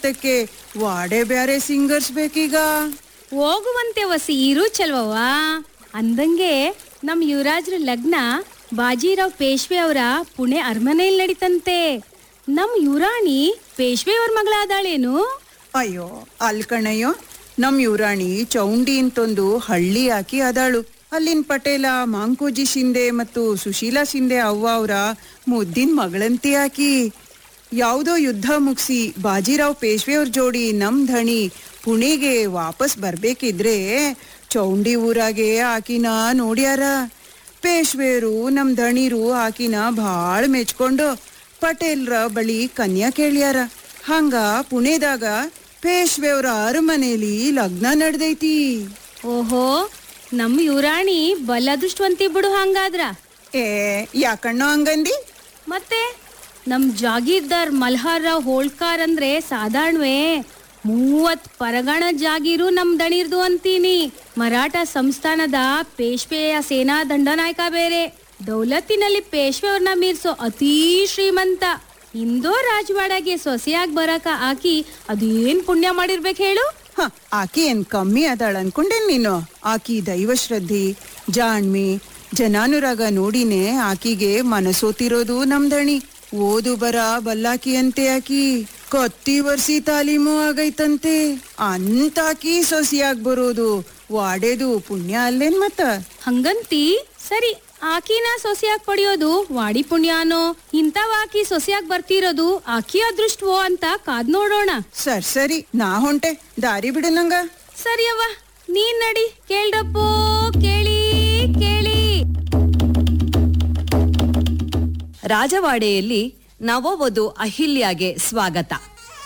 ಎತ್ತಕ್ಕೆ ವಾಡೆ ಬ್ಯಾರೆ ಸಿಂಗರ್ಸ್ ಬೇಕೀಗ ಹೋಗುವಂತೆ ವಸಿ ಇರು ಚಲ್ವವ್ವ ಅಂದಂಗೆ ನಮ್ ಯುವರಾಜ್ರ ಲಗ್ನ ಬಾಜಿರಾವ್ ಪೇಶ್ವೆ ಅವರ ಪುಣೆ ಅರಮನೆಯಲ್ಲಿ ನಡೀತಂತೆ ನಮ್ ಯುರಾಣಿ ಪೇಶ್ವೆ ಅವ್ರ ಮಗಳಾದಾಳೇನು ಅಯ್ಯೋ ಅಲ್ ಕಣಯ್ಯೋ ನಮ್ ಯುರಾಣಿ ಚೌಂಡಿ ಅಂತೊಂದು ಹಳ್ಳಿ ಹಾಕಿ ಅದಾಳು ಅಲ್ಲಿನ ಪಟೇಲ ಮಾಂಕೋಜಿ ಶಿಂದೆ ಮತ್ತು ಸುಶೀಲಾ ಶಿಂದೆ ಅವ್ವ ಅವರ ಮುದ್ದಿನ ಮಗಳಂತಿ ಹಾಕಿ ಯಾವುದೋ ಯುದ್ಧ ಮುಗಿಸಿ ಬಾಜಿರಾವ್ ಪೇಶ್ವೆ ಅವ್ರ ಜೋಡಿ ನಮ್ ಧಣಿ ಪುಣೆಗೆ ವಾಪಸ್ ಬರ್ಬೇಕಿದ್ರೆ ಚೌಂಡಿ ಊರಾಗೆ ಆಕಿನ ನೋಡ್ಯಾರ ಪೇಶ್ವೇರು ನಮ್ ದಣಿರು ಆಕಿನ ಭಾಳ ಮೆಚ್ಕೊಂಡು ಪಟೇಲ್ರ ಬಳಿ ಕನ್ಯಾ ಕೇಳ್ಯಾರ ಹಂಗ ಪುಣೆದಾಗ ಪೇಶ್ವೆವ್ರ ಅರಮನೆಯಲ್ಲಿ ಲಗ್ನ ನಡ್ದೈತಿ ಓಹೋ ನಮ್ ಯುರಾಣಿ ಬಲ್ಲ ಅದೃಷ್ಟವಂತಿ ಬಿಡು ಹಂಗಾದ್ರ ಏ ಯಾಕಣ್ಣೋ ಹಂಗಂದಿ ಮತ್ತೆ ನಮ್ ಜಾಗೀರ್ದಾರ್ ಮಲ್ಹಾರ್ ರಾವ್ ಹೋಳ್ಕಾರ್ ಅಂದ್ರೆ ಸಾಧಾರಣವೇ ಮೂವತ್ ಪರಗಣ ಜಾಗೀರು ನಮ್ ದಣಿರ್ದು ಅಂತೀನಿ ಮರಾಠ ಸಂಸ್ಥಾನದ ಪೇಶ್ವೆಯ ಸೇನಾ ದಂಡನಾಯಕ ಬೇರೆ ದೌಲತ್ತಿನಲ್ಲಿ ಪೇಶ್ವೆಯವ್ರನ್ನ ಮೀರ್ಸೋ ಅತೀ ಶ್ರೀಮಂತ ಇಂದೋ ರಾಜವಾಡಗೆ ಸೊಸೆಯಾಗಿ ಬರಕ ಆಕಿ ಅದೇನ್ ಪುಣ್ಯ ಮಾಡಿರ್ಬೇಕು ಹೇಳು ಹ ಆಕಿ ಏನ್ ಕಮ್ಮಿ ಅದಾಳ ಅನ್ಕೊಂಡೇನ್ ನೀನು ಆಕಿ ದೈವಶ್ರದ್ಧಿ ಜಾಣ್ಮಿ ಜನಾನುರಾಗ ನೋಡಿನೇ ಆಕಿಗೆ ಮನಸೋತಿರೋದು ನಮ್ದಣಿ ಓದು ಬರ ಬಲ್ಲಾಕಿ ಅಂತೆ ಆಕಿ ಕತ್ತಿ ವರ್ಸಿ ತಾಲೀಮು ಆಗೈತಂತೆ ಅಂತಾಕಿ ಸೊಸಿಯಾಗ್ ಬರೋದು ವಾಡೇದು ಪುಣ್ಯ ಅಲ್ಲೇನ್ ಮತ್ತ ಹಂಗಂತಿ ಸರಿ ಆಕಿನ ಸೊಸೆಯಾಗಿ ಪಡೆಯೋದು ವಾಡಿ ಪುಣ್ಯಾನೋ ಇಂಥವ್ ಆಕಿ ಸೊಸೆಯಾಗಿ ಬರ್ತಿರೋದು ಆಕಿ ಅದೃಷ್ಟವೋ ಅಂತ ಕಾದ್ ನೋಡೋಣ ಸರ್ ಸರಿ ನಾ ಹೊಂಟೆ ದಾರಿ ಬಿಡು ನಂಗ ಸರಿ ಅವ್ವ ನೀನ್ ನಡಿ ಕೇಳ್ರಪ್ಪೋ ಕೇಳಿ ಕೇಳಿ ರಾಜವಾಡೆಯಲ್ಲಿ ನವವಧು ಅಹಿಲ್ಯಾಗೆ ಸ್ವಾಗತ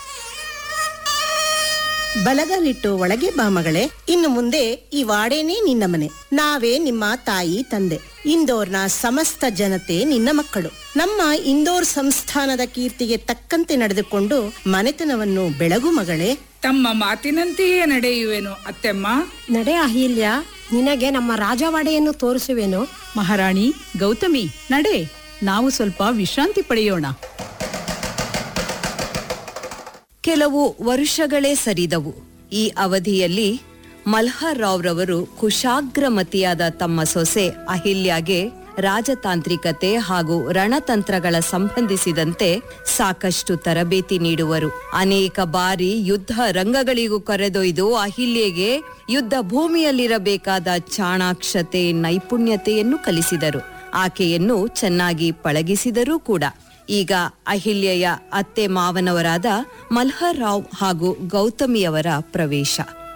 ಬಲಗಲಿಟ್ಟು ಒಳಗೆ ಬಾ ಮಗಳೇ ಇನ್ನು ಮುಂದೆ ಈ ವಾಡೇನೇ ನಿನ್ನ ಮನೆ ನಾವೇ ನಿಮ್ಮ ತಾಯಿ ತಂದೆ ಇಂದೋರ್ನ ಸಮಸ್ತ ಜನತೆ ನಿನ್ನ ಮಕ್ಕಳು ನಮ್ಮ ಇಂದೋರ್ ಸಂಸ್ಥಾನದ ಕೀರ್ತಿಗೆ ತಕ್ಕಂತೆ ನಡೆದುಕೊಂಡು ಮನೆತನವನ್ನು ಬೆಳಗು ಮಗಳೇ ತಮ್ಮ ಮಾತಿನಂತೆಯೇ ನಡೆಯುವೆನು ಅತ್ತೆಮ್ಮ ನಡೆ ಅಹಿಲ್ಯ ನಿನಗೆ ನಮ್ಮ ರಾಜವಾಡೆಯನ್ನು ತೋರಿಸುವೆನು ಮಹಾರಾಣಿ ಗೌತಮಿ ನಡೆ ನಾವು ಸ್ವಲ್ಪ ವಿಶ್ರಾಂತಿ ಪಡೆಯೋಣ ಕೆಲವು ವರುಷಗಳೇ ಸರಿದವು ಈ ಅವಧಿಯಲ್ಲಿ ಮಲ್ಹರ್ ರಾವ್ರವರು ಕುಶಾಗ್ರಮತಿಯಾದ ತಮ್ಮ ಸೊಸೆ ಅಹಿಲ್ಯಾಗೆ ರಾಜತಾಂತ್ರಿಕತೆ ಹಾಗೂ ರಣತಂತ್ರಗಳ ಸಂಬಂಧಿಸಿದಂತೆ ಸಾಕಷ್ಟು ತರಬೇತಿ ನೀಡುವರು ಅನೇಕ ಬಾರಿ ಯುದ್ಧ ರಂಗಗಳಿಗೂ ಕರೆದೊಯ್ದು ಅಹಿಲ್ಯೆಗೆ ಯುದ್ಧ ಭೂಮಿಯಲ್ಲಿರಬೇಕಾದ ಚಾಣಾಕ್ಷತೆ ನೈಪುಣ್ಯತೆಯನ್ನು ಕಲಿಸಿದರು ಆಕೆಯನ್ನು ಚೆನ್ನಾಗಿ ಪಳಗಿಸಿದರೂ ಕೂಡ ಈಗ ಅಹಿಲ್ಯೆಯ ಅತ್ತೆ ಮಾವನವರಾದ ಮಲ್ಹರ್ ರಾವ್ ಹಾಗೂ ಗೌತಮಿಯವರ ಪ್ರವೇಶ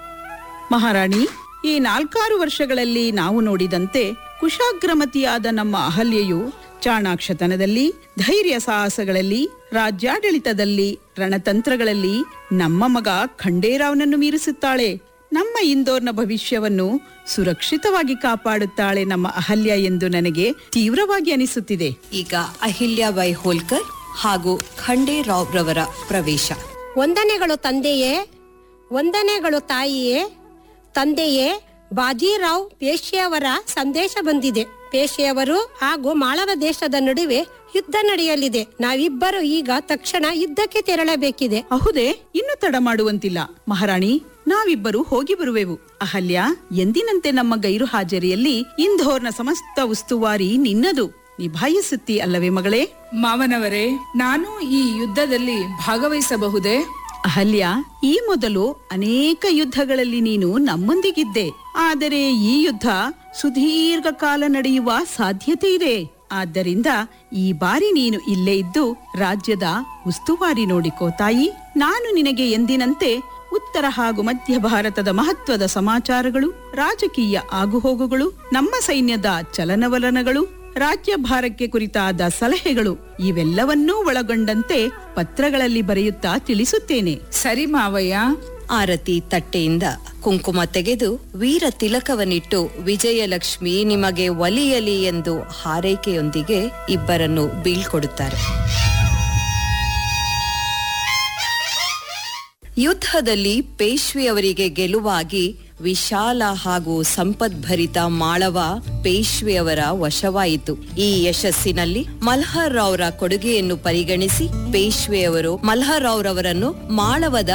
ಮಹಾರಾಣಿ ಈ ನಾಲ್ಕಾರು ವರ್ಷಗಳಲ್ಲಿ ನಾವು ನೋಡಿದಂತೆ ಕುಶಾಗ್ರಮತಿಯಾದ ನಮ್ಮ ಅಹಲ್ಯೆಯು ಚಾಣಾಕ್ಷತನದಲ್ಲಿ ಧೈರ್ಯ ಸಾಹಸಗಳಲ್ಲಿ ರಾಜ್ಯಾಡಳಿತದಲ್ಲಿ ರಣತಂತ್ರಗಳಲ್ಲಿ ನಮ್ಮ ಮಗ ಖಂಡೇರಾವ್ನನ್ನು ಮೀರಿಸುತ್ತಾಳೆ ನಮ್ಮ ಇಂದೋರ್ನ ಭವಿಷ್ಯವನ್ನು ಸುರಕ್ಷಿತವಾಗಿ ಕಾಪಾಡುತ್ತಾಳೆ ನಮ್ಮ ಅಹಲ್ಯ ಎಂದು ನನಗೆ ತೀವ್ರವಾಗಿ ಅನಿಸುತ್ತಿದೆ ಈಗ ಅಹಿಲ್ಯಾಬಾಯಿ ಹೋಲ್ಕರ್ ಹಾಗೂ ಖಂಡೇರಾವ್ ರವರ ಪ್ರವೇಶ ವಂದನೆಗಳು ತಂದೆಯೇ ವಂದನೆಗಳು ತಾಯಿಯೇ ತಂದೆಯೇ ಬಾಜಿರಾವ್ ಪೇಶೆಯವರ ಸಂದೇಶ ಬಂದಿದೆ ಪೇಶೆಯವರು ಹಾಗೂ ಮಾಳವ ದೇಶದ ನಡುವೆ ಯುದ್ಧ ನಡೆಯಲಿದೆ ನಾವಿಬ್ಬರು ಈಗ ತಕ್ಷಣ ಯುದ್ಧಕ್ಕೆ ತೆರಳಬೇಕಿದೆ ಅಹುದೇ ಇನ್ನು ತಡ ಮಾಡುವಂತಿಲ್ಲ ಮಹಾರಾಣಿ ನಾವಿಬ್ಬರು ಹೋಗಿ ಬರುವೆವು ಅಹಲ್ಯ ಎಂದಿನಂತೆ ನಮ್ಮ ಗೈರು ಹಾಜರಿಯಲ್ಲಿ ಇಂಧೋರ್ನ ಸಮಸ್ತ ಉಸ್ತುವಾರಿ ನಿನ್ನದು ನಿಭಾಯಿಸುತ್ತಿ ಅಲ್ಲವೇ ಮಗಳೇ ಮಾವನವರೇ ನಾನು ಈ ಯುದ್ಧದಲ್ಲಿ ಭಾಗವಹಿಸಬಹುದೇ ಅಹಲ್ಯ ಈ ಮೊದಲು ಅನೇಕ ಯುದ್ಧಗಳಲ್ಲಿ ನೀನು ನಮ್ಮೊಂದಿಗಿದ್ದೆ ಆದರೆ ಈ ಯುದ್ಧ ಸುದೀರ್ಘ ಕಾಲ ನಡೆಯುವ ಸಾಧ್ಯತೆ ಇದೆ ಆದ್ದರಿಂದ ಈ ಬಾರಿ ನೀನು ಇಲ್ಲೇ ಇದ್ದು ರಾಜ್ಯದ ಉಸ್ತುವಾರಿ ನೋಡಿಕೋ ತಾಯಿ ನಾನು ನಿನಗೆ ಎಂದಿನಂತೆ ಉತ್ತರ ಹಾಗೂ ಮಧ್ಯ ಭಾರತದ ಮಹತ್ವದ ಸಮಾಚಾರಗಳು ರಾಜಕೀಯ ಆಗುಹೋಗುಗಳು ನಮ್ಮ ಸೈನ್ಯದ ಚಲನವಲನಗಳು ರಾಜ್ಯ ಭಾರಕ್ಕೆ ಕುರಿತಾದ ಸಲಹೆಗಳು ಇವೆಲ್ಲವನ್ನೂ ಒಳಗೊಂಡಂತೆ ಪತ್ರಗಳಲ್ಲಿ ಬರೆಯುತ್ತಾ ತಿಳಿಸುತ್ತೇನೆ ಸರಿ ಮಾವಯ್ಯ ಆರತಿ ತಟ್ಟೆಯಿಂದ ಕುಂಕುಮ ತೆಗೆದು ವೀರ ತಿಲಕವನ್ನಿಟ್ಟು ವಿಜಯಲಕ್ಷ್ಮಿ ನಿಮಗೆ ಒಲಿಯಲಿ ಎಂದು ಹಾರೈಕೆಯೊಂದಿಗೆ ಇಬ್ಬರನ್ನು ಬೀಳ್ಕೊಡುತ್ತಾರೆ ಯುದ್ಧದಲ್ಲಿ ಪೇಶ್ವೆಯವರಿಗೆ ಗೆಲುವಾಗಿ ವಿಶಾಲ ಹಾಗೂ ಸಂಪದ್ಭರಿತ ಮಾಳವ ಪೇಶ್ವೆಯವರ ವಶವಾಯಿತು ಈ ಯಶಸ್ಸಿನಲ್ಲಿ ಮಲ್ಹರ್ ರಾವ್ರ ಕೊಡುಗೆಯನ್ನು ಪರಿಗಣಿಸಿ ಪೇಶ್ವೆಯವರು ಮಲ್ಹರ್ ರಾವ್ರವರನ್ನು ಮಾಳವದ